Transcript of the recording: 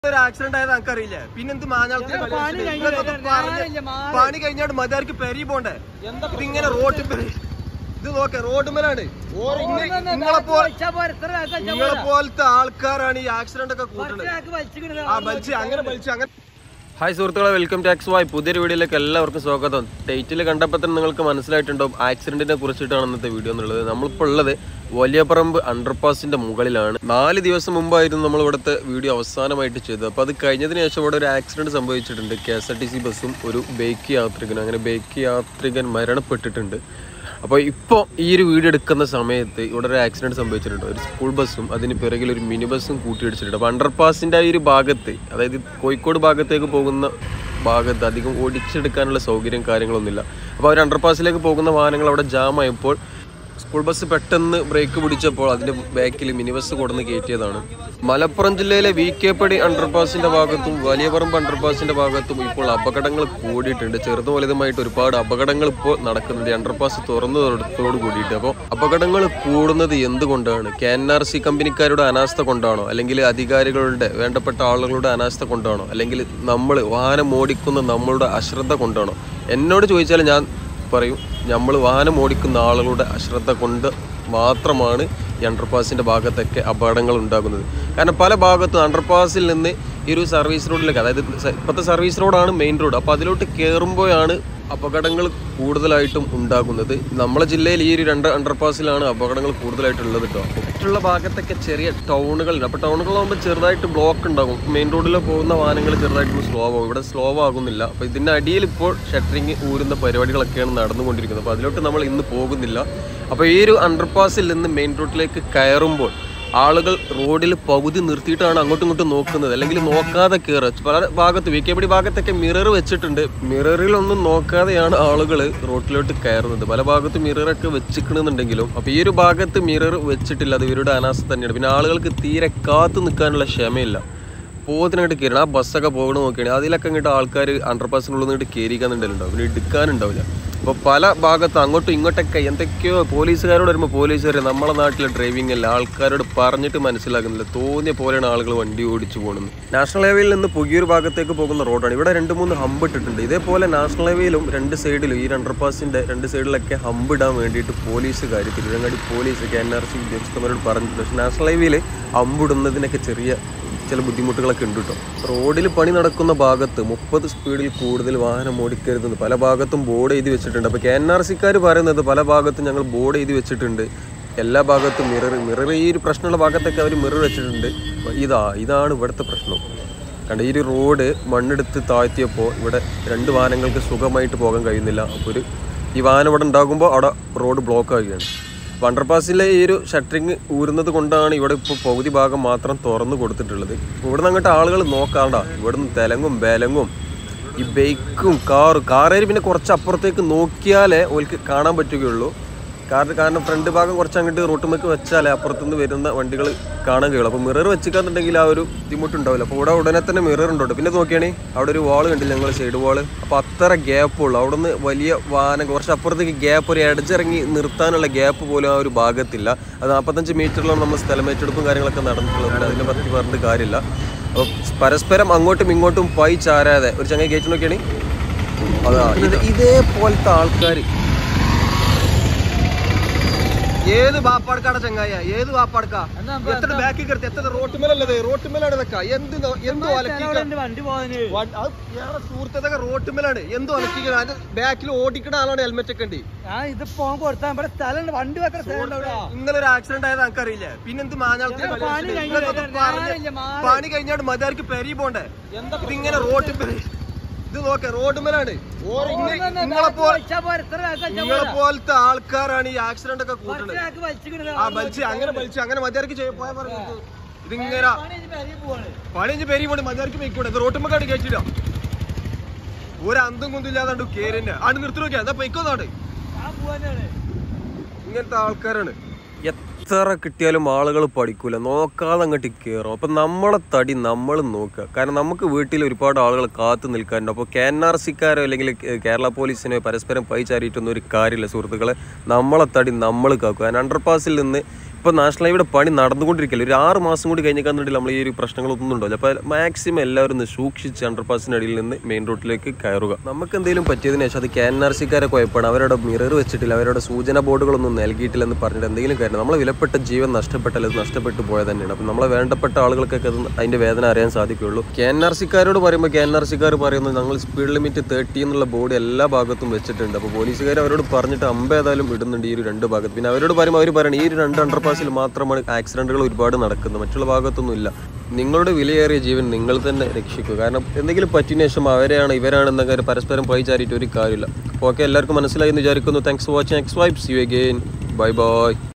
ഒരു ആക്സിഡന്റ് ആയത് എനിക്കറിയില്ല പിന്നെന്ത് മാഞ്ഞാളത്തിന് ഞാൻ കളി പണി കളിച്ചിട്ട് കഴിഞ്ഞില്ല, ഇങ്ങനൊക്കെ ഞാൻ പറഞ്ഞ് ഇല്ല, മാറി. പണി കഴിഞ്ഞാണ്ട് മതിയാർക്ക് പെരി പോണ്ടേ ഇതിങ്ങനെ റോഡ് ഇത് നോക്ക റോഡ് മേലാണ് നിങ്ങളെ പോലെ നിങ്ങളെ പോലത്തെ ആൾക്കാരാണ് ഈ ആക്സിഡന്റ് ഒക്കെ കൂട്ടുന്നത് ആ വലിച്ച് അങ്ങനെ വലിച്ച് അങ്ങനെ ഹായ് സുഹൃത്തുക്കളെ വെൽക്കം ടാക്സ് വായ് പുതിയൊരു വീഡിയോയിലേക്ക് എല്ലാവർക്കും സ്വാഗതം ടൈറ്റിൽ കണ്ടപ്പോൾ തന്നെ നിങ്ങൾക്ക് മനസ്സിലായിട്ടുണ്ടാവും ആക്സിഡന്റിനെ കുറിച്ചിട്ടാണ് ഇന്നത്തെ വീഡിയോ എന്നുള്ളത് നമ്മളിപ്പോൾ ഉള്ളത് വലിയപറമ്പ് അണ്ടർപാസിന്റെ മുകളിലാണ് നാല് ദിവസം മുമ്പായിരുന്നു നമ്മൾ ഇവിടുത്തെ വീഡിയോ അവസാനമായിട്ട് ചെയ്തത് അപ്പോൾ അത് കഴിഞ്ഞതിന് ശേഷം ഇവിടെ ഒരു ആക്സിഡന്റ് സംഭവിച്ചിട്ടുണ്ട് K S R T C ബസ്സും ഒരു ബൈക്ക് യാത്രികനും അങ്ങനെ ബൈക്ക് യാത്രികൻ മരണപ്പെട്ടിട്ടുണ്ട് അപ്പോൾ ഇപ്പോൾ ഈ ഒരു വീഡിയോ എടുക്കുന്ന സമയത്ത് ഇവിടെ ഒരു ആക്സിഡന്റ് സംഭവിച്ചിട്ടുണ്ട് ഒരു സ്കൂൾ ബസ്സും അതിന് പിറകിൽ ഒരു മിനി ബസ്സും കൂട്ടിയിടിച്ചിട്ടുണ്ട് അപ്പോൾ അണ്ടർപാസിൻ്റെ ആ ഒരു ഭാഗത്ത് അതായത് കോഴിക്കോട് ഭാഗത്തേക്ക് പോകുന്ന ഭാഗത്ത് അധികം ഓടിച്ചെടുക്കാനുള്ള സൗകര്യം കാര്യങ്ങളൊന്നുമില്ല അപ്പോൾ അവർ അണ്ടർപാസിലേക്ക് പോകുന്ന വാഹനങ്ങൾ അവിടെ ജാമായപ്പോൾ സ്കൂൾ ബസ് പെട്ടെന്ന് ബ്രേക്ക് പിടിച്ചപ്പോൾ അതിന്റെ ബാക്കിൽ മിനി ബസ് കൊടുന്ന് കയറ്റിയതാണ് മലപ്പുറം ജില്ലയിലെ വി കെ പടി അണ്ടർപാസിന്റെ ഭാഗത്തും വലിയപറമ്പ് അണ്ടർപാസിന്റെ ഭാഗത്തും ഇപ്പോൾ അപകടങ്ങൾ കൂടിയിട്ടുണ്ട് ചെറുതും വലുതുമായിട്ട് ഒരുപാട് അപകടങ്ങൾ ഇപ്പോൾ നടക്കുന്നുണ്ട് ഈ അണ്ടർപാസ് തുറന്നതോട് കൂടിയിട്ട് അപ്പോൾ അപകടങ്ങൾ കൂടുന്നത് എന്തുകൊണ്ടാണ് കെ എൻ ആർ സി കമ്പനിക്കാരുടെ അനാസ്ഥ കൊണ്ടാണോ അല്ലെങ്കിൽ അധികാരികളുടെ വേണ്ടപ്പെട്ട ആളുകളുടെ അനാസ്ഥ കൊണ്ടാണോ അല്ലെങ്കിൽ നമ്മൾ വാഹനം ഓടിക്കുന്ന നമ്മളുടെ അശ്രദ്ധ കൊണ്ടാണോ എന്നോട് ചോദിച്ചാൽ ഞാൻ പറയും നമ്മൾ വാഹനം ഓടിക്കുന്ന ആളുകളുടെ അശ്രദ്ധ കൊണ്ട് മാത്രമാണ് ഈ അണ്ടർപാസിൻ്റെ ഭാഗത്തൊക്കെ അപകടങ്ങൾ ഉണ്ടാകുന്നത് കാരണം പല ഭാഗത്തും അണ്ടർപാസിൽ നിന്ന് ഈ ഒരു സർവീസ് റോഡിലേക്ക് അതായത് സ- ഇപ്പോഴത്തെ സർവീസ് റോഡാണ് മെയിൻ റോഡ് അപ്പോൾ അതിലോട്ട് കയറുമ്പോഴാണ് അപകടങ്ങൾ കൂടുതലായിട്ടും ഉണ്ടാകുന്നത് നമ്മളെ ജില്ലയിൽ ഈ ഒരു രണ്ട് അണ്ടർപാസിലാണ് അപകടങ്ങൾ കൂടുതലായിട്ടുള്ളത് കേട്ടോ മറ്റുള്ള ഭാഗത്തൊക്കെ ചെറിയ ടൗണുകളുണ്ട് അപ്പോൾ ടൗണുകളാകുമ്പോൾ ചെറുതായിട്ട് ബ്ലോക്ക് ഉണ്ടാകും മെയിൻ റോഡിൽ പോകുന്ന വാഹനങ്ങൾ ചെറുതായിട്ട് സ്ലോ ആകും ഇവിടെ സ്ലോ ആകുന്നില്ല അപ്പോൾ ഇതിൻ്റെ അടിയിൽ ഇപ്പോൾ ഷട്ടറിങ് ഊരുന്ന പരിപാടികളൊക്കെയാണ് നടന്നുകൊണ്ടിരിക്കുന്നത് അപ്പോൾ അതിലോട്ട് നമ്മൾ ഇന്ന് പോകുന്നില്ല അപ്പോൾ ഈ ഒരു അണ്ടർപാസിൽ നിന്ന് മെയിൻ റോഡിലേക്ക് കയറുമ്പോൾ ആളുകൾ റോഡിൽ പകുതി നിർത്തിയിട്ടാണ് അങ്ങോട്ടും ഇങ്ങോട്ടും നോക്കുന്നത് അല്ലെങ്കിൽ നോക്കാതെ കയറുക പല ഭാഗത്ത് വി കെ പടി ഭാഗത്തൊക്കെ മിറർ വെച്ചിട്ടുണ്ട് മിററിലൊന്നും നോക്കാതെയാണ് ആളുകൾ റോഡിലോട്ട് കയറുന്നത് പല ഭാഗത്തും മിററൊക്കെ വെച്ചിക്കണമെന്നുണ്ടെങ്കിലും അപ്പോൾ ഈ ഒരു ഭാഗത്ത് മിറർ വെച്ചിട്ടില്ല അത് ഇവരുടെ അനാസ്ഥ തന്നെയാണ് പിന്നെ ആളുകൾക്ക് തീരെ കാത്തു നിൽക്കാനുള്ള ക്ഷമയില്ല പോത്തിനായിട്ട് കയറണം ആ ബസ്സൊക്കെ പോകണ നോക്കിയാണ് അതിലൊക്കെ ഇങ്ങോട്ട് ആൾക്കാർ അണ്ടർപാസിനുള്ളിൽ നിന്നിട്ട് കയറിക്കാന്നുണ്ടാവും പിന്നെ എടുക്കാനുണ്ടാവില്ല അപ്പോൾ പല ഭാഗത്ത് അങ്ങോട്ടും ഇങ്ങോട്ടൊക്കെ എന്തൊക്കെയോ പോലീസുകാരോട് വരുമ്പോൾ പോലീസുകാർ നമ്മളെ നാട്ടിലെ ഡ്രൈവിംഗ് അല്ല ആൾക്കാരോട് പറഞ്ഞിട്ട് മനസ്സിലാക്കുന്നില്ല തോന്നിയ പോലെയാണ് ആളുകൾ വണ്ടി ഓടിച്ചു പോകുന്നത് നാഷണൽ ഹൈവേയിൽ നിന്ന് പുകിയൂർ ഭാഗത്തേക്ക് പോകുന്ന റോഡാണ് ഇവിടെ രണ്ട് മൂന്ന് ഹമ്പ് ഇട്ടിട്ടുണ്ട് ഇതേപോലെ നാഷണൽ ഹൈവേയിലും രണ്ട് സൈഡിലും ഈ അണ്ടർപാസിന്റെ രണ്ട് സൈഡിലൊക്കെ ഹമ്പ് ഇടാൻ വേണ്ടിയിട്ട് പോലീസുകാർ Tirurangadi police K N R C ഉദ്യോഗസ്ഥന്മാരോട് പറഞ്ഞിട്ടുണ്ട് പക്ഷേ നാഷണൽ ഹൈവേയിൽ ഹമ്പിടുന്നതിനൊക്കെ ചെറിയ ചില ബുദ്ധിമുട്ടുകളൊക്കെ ഉണ്ട് കേട്ടോ റോഡിൽ പണി നടക്കുന്ന ഭാഗത്ത് മുപ്പത് സ്പീഡിൽ കൂടുതൽ വാഹനം ഓടിക്കരുതെന്ന് പല ഭാഗത്തും ബോർഡ് എഴുതി വെച്ചിട്ടുണ്ട് അപ്പോൾ കെ എൻ ആർ സിക്കാർ പറയുന്നത് പല ഭാഗത്തും ഞങ്ങൾ ബോർഡ് എഴുതി വെച്ചിട്ടുണ്ട് എല്ലാ ഭാഗത്തും മിറർ മിറർ ഈ ഒരു പ്രശ്നമുള്ള ഭാഗത്തൊക്കെ അവർ മിറർ വെച്ചിട്ടുണ്ട് അപ്പോൾ ഇതാ ഇതാണ് ഇവിടുത്തെ പ്രശ്നം കണ്ട ഈ ഒരു റോഡ് മണ്ണെടുത്ത് താഴ്ത്തിയപ്പോൾ ഇവിടെ രണ്ട് വാഹനങ്ങൾക്ക് സുഖമായിട്ട് പോകാൻ കഴിയുന്നില്ല അപ്പോൾ ഒരു ഈ വാഹനം ഇവിടെ ഉണ്ടാകുമ്പോൾ അവിടെ റോഡ് ബ്ലോക്ക് ആവുകയാണ് അണ്ടർപാസിലെ ഈ ഒരു ഷട്ടറിങ് ഊരുന്നത് കൊണ്ടാണ് ഇവിടെ ഇപ്പോൾ പകുതി ഭാഗം മാത്രം തുറന്നു കൊടുത്തിട്ടുള്ളത് ഇവിടുന്ന് അങ്ങോട്ട് ആളുകൾ നോക്കാണ്ട ഇവിടുന്ന് തെലങ്ങും ബേലങ്ങും ഈ ബൈക്കും കാറും കാറേര് പിന്നെ കുറച്ച് അപ്പുറത്തേക്ക് നോക്കിയാലേ ഓൽക്ക് കാണാൻ പറ്റുകയുള്ളൂ കാരണം കാരണം ഫ്രണ്ട് ഭാഗം കുറച്ച് അങ്ങോട്ട് റോട്ടുമേക്ക് വെച്ചാലേ അപ്പുറത്തുനിന്ന് വരുന്ന വണ്ടികൾ കാണാൻ കഴിയുള്ളൂ അപ്പോൾ മിറർ വെച്ചിക്കാന്നുണ്ടെങ്കിൽ ആ ഒരു ബുദ്ധിമുട്ടുണ്ടാവില്ല അപ്പോൾ ഇവിടെ ഉടനെ തന്നെ മിറർ ഉണ്ടോ പിന്നെ നോക്കിയാണേ അവിടെ ഒരു വാൾ കണ്ടില്ല ഞങ്ങൾ സൈഡ് വാള് അപ്പോൾ അത്ര ഗ്യാപ്പ് ഉള്ളു അവിടെ നിന്ന് വലിയ വാഹനം കുറച്ച് അപ്പുറത്തേക്ക് ഗ്യാപ്പ് ഒരു ഇടച്ചിറങ്ങി നിർത്താനുള്ള ഗ്യാപ്പ് പോലും ആ ഒരു ഭാഗത്തില്ല അത് നാൽപ്പത്തഞ്ച് മീറ്ററിലാണ് നമ്മൾ സ്ഥലമേറ്റെടുപ്പും കാര്യങ്ങളൊക്കെ നടന്നിട്ടുള്ളത് അതിനെ പറ്റി പറഞ്ഞിട്ട് കാര്യമില്ല അപ്പോൾ പരസ്പരം അങ്ങോട്ടും ഇങ്ങോട്ടും പൈ ചാരാതെ ഒരു ചങ്ങ കയറ്റി നോക്കിയാണേ അതാ ഇത് ഇതേപോലത്തെ ആൾക്കാർ ഏത് ബാപ്പാടക്കാടെ ചങ്ങായ ഏത് ബാപ്പാടക്കാ എത്ര ബാക്കിൽ കയറി എത്ര റോട്ടുമേലല്ലത് റോട്ടുമേലാണ് ഇതൊക്കെ എന്ത് നോ- എന്ത് ഒലക്കിക്ക വണ്ടി പോകാന് വൺ- അത് വേറെ സുഹൃത്തൊക്കെ റോട്ടുമേലാണ് എന്ത് ഒലക്കിക്കണം അതിന്റെ ബാക്കിൽ ഓടിക്കണ ആളാണ് ഹെൽമെറ്റ് ഒക്കെ ഉണ്ട് ഞാൻ ഇത് പോകാൻ കൊടുത്താൽ ഇവിടെ സ്ഥലം വണ്ടി വെക്കാൻ സ്ഥലം ഇവിടെ ഇന്നലെ ഒരു ആക്സിഡന്റ് ആയത് എനിക്കറിയില്ല പിന്നെന്ത് മാഞ്ഞാളത്തിന് ഞാൻ കളി പണി കളിച്ചിട്ട് കഴിഞ്ഞില്ല, ഇങ്ങനൊക്കെ ഞാൻ പറഞ്ഞ് ഇല്ല, മാറി. പണി കഴിഞ്ഞാണ്ട് മതിയാർക്ക് പെരി പോണ്ടേ ഇതിങ്ങനെ റോട്ടിൽ ഇത് നോക്ക റോഡുമേലാണ് നിങ്ങളെ പോലെ നിങ്ങളെ പോലത്തെ ആൾക്കാരാണ് ഈ ആക്സിഡന്റ് ഒക്കെ കൂട്ടുന്നത് ആ വലിച്ച് അങ്ങനെ വലിച്ച് അങ്ങനെ മതിയാർക്ക് ചെയ്യ പോയാ പറഞ്ഞു ഇതിങ്ങനെ പണിഞ്ച് പെരി പോണ്ട് മതിയാർക്ക് വെക്കൂടെ ഇത് റോട്ടുമ്മക്കാട് കേട്ടില്ല ഒരു അന്തം കുന്തും ഇല്ലാതാണ്ട് കേറിന്റെ ആട് നിർത്തി നോക്കിയാ എന്താ പൊയ്ക്കോന്നാട് ഇങ്ങനത്തെ ആൾക്കാരാണ് എത്ര കിട്ടിയാലും ആളുകൾ പഠിക്കൂല നോക്കാതെ അങ്ങോട്ട് കയറും അപ്പം നമ്മളെ തടി നമ്മൾ നോക്കുക കാരണം നമുക്ക് വീട്ടിൽ ഒരുപാട് ആളുകൾ കാത്തു നിൽക്കാറുണ്ട് അപ്പോൾ കെ എൻ ആർ സിക്കാരോ അല്ലെങ്കിൽ കേരള പോലീസിനോ പരസ്പരം പൈ ചാരിയിട്ടൊന്നും ഒരു കാര്യമില്ല സുഹൃത്തുക്കളെ നമ്മളെ തടി നമ്മൾ കാക്കുക കാരണം അണ്ടർപാസിൽ നിന്ന് ഇപ്പോൾ നാഷണൽ ഹൈവേയുടെ പണി നടന്നുകൊണ്ടിരിക്കില്ല ഒരു ആറ് മാസം കൂടി കഴിഞ്ഞേക്കാന്നുണ്ടെങ്കിൽ നമ്മൾ ഈ ഒരു പ്രശ്നങ്ങളൊന്നും ഉണ്ടാവില്ല അപ്പോൾ മാക്സിമം എല്ലാവരും ഒന്ന് സൂക്ഷിച്ച് അണ്ടർ പാസിനടിയിൽ നിന്ന് മെയിൻ റോഡിലേക്ക് കയറുക നമുക്ക് എന്തെങ്കിലും പറ്റിയതിന് ശേഷം അത് കെ എൻ ആർ സിക്കാരെ കുഴപ്പമാണ് അവരുടെ മിറർ വെച്ചിട്ടില്ല അവരുടെ സൂചന ബോർഡുകളൊന്നും നൽകിയിട്ടില്ല എന്ന് പറഞ്ഞിട്ട് എന്തെങ്കിലും കാര്യം നമ്മളെ വിലപ്പെട്ട ജീവൻ നഷ്ടപ്പെട്ടാൽ അത് നഷ്ടപ്പെട്ടു പോയത് തന്നെയാണ് അപ്പം നമ്മളെ വേണ്ടപ്പെട്ട ആളുകൾക്കൊക്കെ അത് അതിൻ്റെ വേദന അറിയാൻ സാധിക്കുകയുള്ളൂ കെ എൻ ആർ സിക്കാരോട് പറയുമ്പോൾ കെ എൻ ആർ സിക്കാർ പറയുന്നത് ഞങ്ങൾ സ്പീഡ് ലിമിറ്റ് തേർട്ടി എന്നുള്ള ബോർഡ് എല്ലാ ഭാഗത്തും വെച്ചിട്ടുണ്ട് അപ്പോൾ പോലീസുകാർ അവരോട് പറഞ്ഞിട്ട് അമ്പ ഏതായാലും ഇടുന്നുണ്ട് ഈ ഒരു രണ്ട് ഭാഗത്ത് പിന്നെ അവരോട് പറയുമ്പോൾ അവർ പറയണം ഈ ഒരു രണ്ട് അണ്ടർ പാസിൽ മാത്രമാണ് ആക്സിഡന്റുകൾ ഒരുപാട് നടക്കുന്നത് മറ്റുള്ള ഭാഗത്തൊന്നും ഇല്ല നിങ്ങളുടെ വിലയേറിയ ജീവൻ നിങ്ങൾ തന്നെ രക്ഷിക്കുക കാരണം എന്തെങ്കിലും പറ്റിയ ശേഷം അവരെയാണ് ഇവരാണെന്ന കാര്യം പരസ്പരം പഴിചാരിയിട്ട് ഒരു കാര്യമില്ല അപ്പോൾ ഓക്കെ എല്ലാവർക്കും മനസ്സിലായി എന്ന് വിചാരിക്കുന്നു thanks for watching X vibes you again bye by